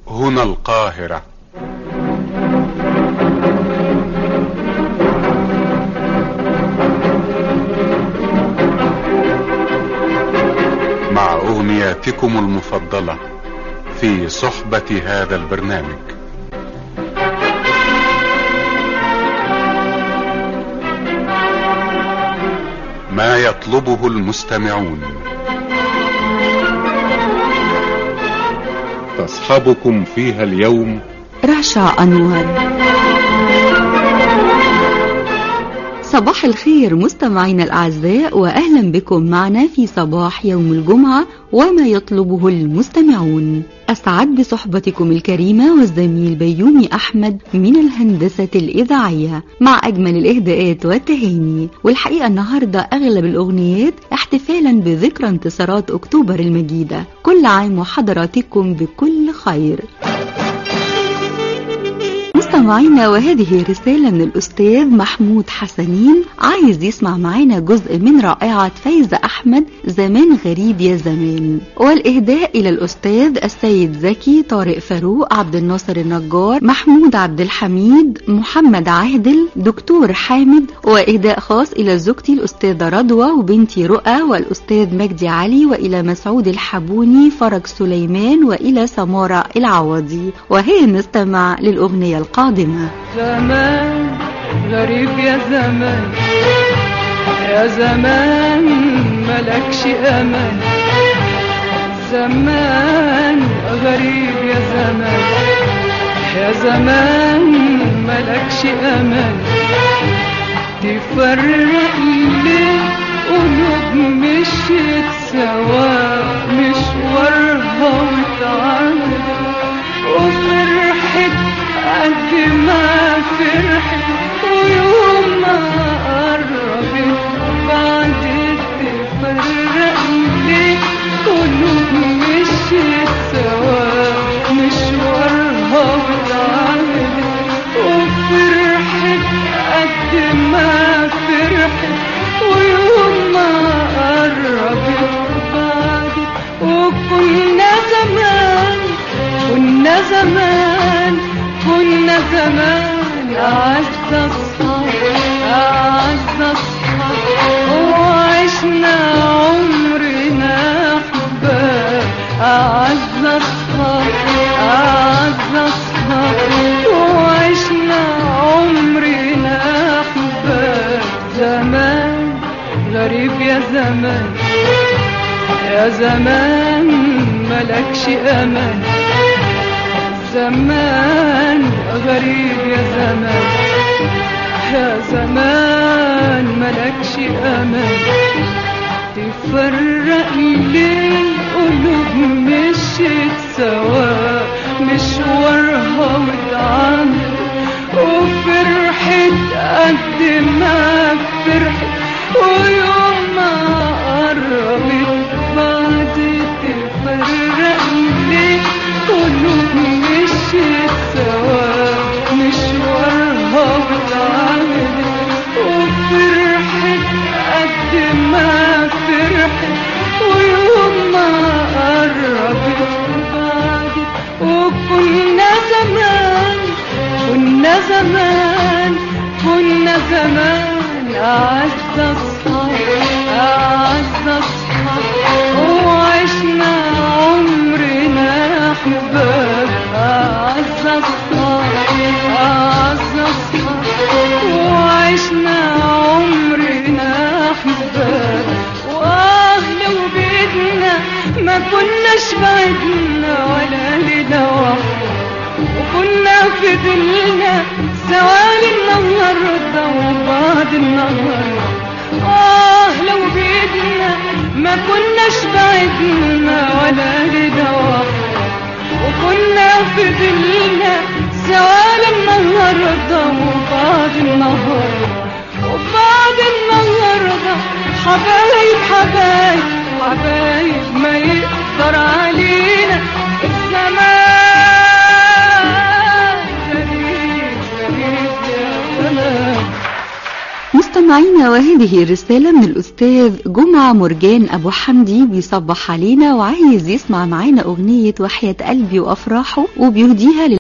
هنا القاهرة مع أغنياتكم المفضلة في صحبة هذا البرنامج ما يطلبه المستمعون تصحبكم فيها اليوم رشا أنور صباح الخير مستمعينا الأعزاء وأهلا بكم معنا في صباح يوم الجمعة وما يطلبه المستمعون أسعد بصحبتكم الكريمة والزميل بيومي أحمد من الهندسة الإذاعية مع أجمل الإهداءات والتهاني والحقيقة النهاردة أغلب الأغنيات احتفالا بذكرى انتصارات أكتوبر المجيدة كل عام وحضراتكم بكل خير مستمعينا وهذه رسالة من الأستاذ محمود حسنين عايز يسمع معانا جزء من رائعة فايزة أحمد زمان غريب يا زمان والإهداء إلى الأستاذ السيد زكي طارق فاروق عبد الناصر النجار محمود عبد الحميد محمد عادل دكتور حامد وإهداء خاص إلى زوجتي الأستاذة رضوى وبنتي رؤى والأستاذ مجدي علي وإلى مسعود الحبوني فرج سليمان وإلى سمارة العوضي وهي نستمع للأغنية القادمة زمان غريب يا زمان يا زمان ملكش امان زمان غريب يا زمان يا زمان ملكش امان تفرق ليه قلوب مشيت سوا مشوارها وتعامل وفرحت قد ما فرحت ويوم ما قربت بعد تفرق ليه قلوب مشيت سوا مشوارها وتعاملت وفرحت قد ما فرحت ويوم ما قربت بعد وكنا زمان كنا زمان كنا زمان أعز أصحاب أعز أصحاب وعشنا عمرنا أحباب أعز أصحاب أعز أصحاب وعشنا عمرنا أحباب زمان غريب يا زمان يا زمان ملكش أمان زمان غريب يا زمان يا زمان ملكش امان تفرق ليه قلوب مشيت سوا مشوارها واتعامل وفرحت قد ما فرحت ويوم ما قربت بعد تفرق ليه قلوب مشيت سوا مشوارها واتعاملت وفرحت قد ما فرحت ويوم ما قربت بعد وكنا زمان كنا زمان كنا زمان أعز أصحاب أعز أصحاب وعشنا عمرنا أحباب أعز أصحاب أعز أصحاب وعشنا عمرنا أحباب وأهل وبيتنا ما كناش بعدنا ولا لنا واحد وكنا في دلنا سوالي النهاردة وبعد النهاردة آه لو بيدنا ما كناش بعدنا ولا لنا واحد وكنا في دلنا سوالي النهاردة وبعد النهاردة وبعد النهاردة حبايب حبايب حبايب ما يقدر علينا الزمان غريب غريب يا زمان مستمعينا وهذه رسالة من الأستاذ جمعة مرجان أبو حمدي بيصبح علينا وعايز يسمع معانا أغنية وحياة قلبي وأفراحه وبيهديها